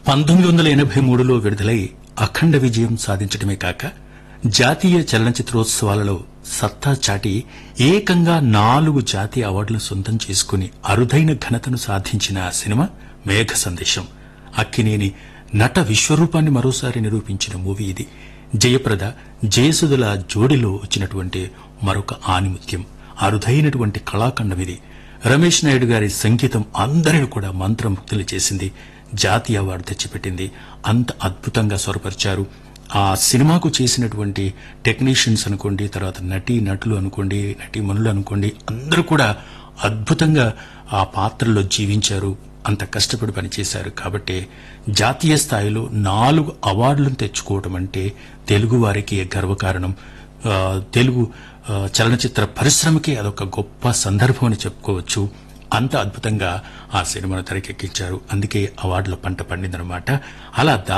పంతొమ్మిది వందల ఎనభై మూడులో విడుదలై అఖండ విజయం సాధించడమే కాక జాతీయ చలనచిత్రోత్సవాలలో సత్తా చాటి ఏకంగా నాలుగు జాతీయ అవార్డులు సొంతం చేసుకుని అరుదైన ఘనతను సాధించిన ఆ సినిమా మేఘ సందేశం అక్కినేని నట విశ్వరూపాన్ని మరోసారి నిరూపించిన మూవీ ఇది జయప్రద జయసుధల జోడిలో వచ్చినటువంటి మరొక ఆనిముత్యం అరుదైనటువంటి కళాఖండం ఇది రమేష్ నాయుడు గారి సంగీతం అందరిని కూడా మంత్రముగ్ధులు చేసింది జాతీయ అవార్డు తెచ్చిపెట్టింది అంత అద్భుతంగా స్వరపరిచారు ఆ సినిమాకు చేసినటువంటి టెక్నీషియన్స్ అనుకోండి తర్వాత నటీ నటులు అనుకోండి నటీమణులు అనుకోండి అందరూ కూడా అద్భుతంగా ఆ పాత్రలో జీవించారు అంత కష్టపడి పనిచేశారు కాబట్టి జాతీయ స్థాయిలో నాలుగు అవార్డులను తెచ్చుకోవడం అంటే తెలుగు వారికి గర్వకారణం ఆ, తెలుగు ఆ, చలనచిత్ర పరిశ్రమకి అదొక గొప్ప సందర్భం అని చెప్పుకోవచ్చు అంత అద్భుతంగా ఆ సినిమాను తెరకెక్కించారు అందుకే అవార్డుల పంట పండిందనమాట అలా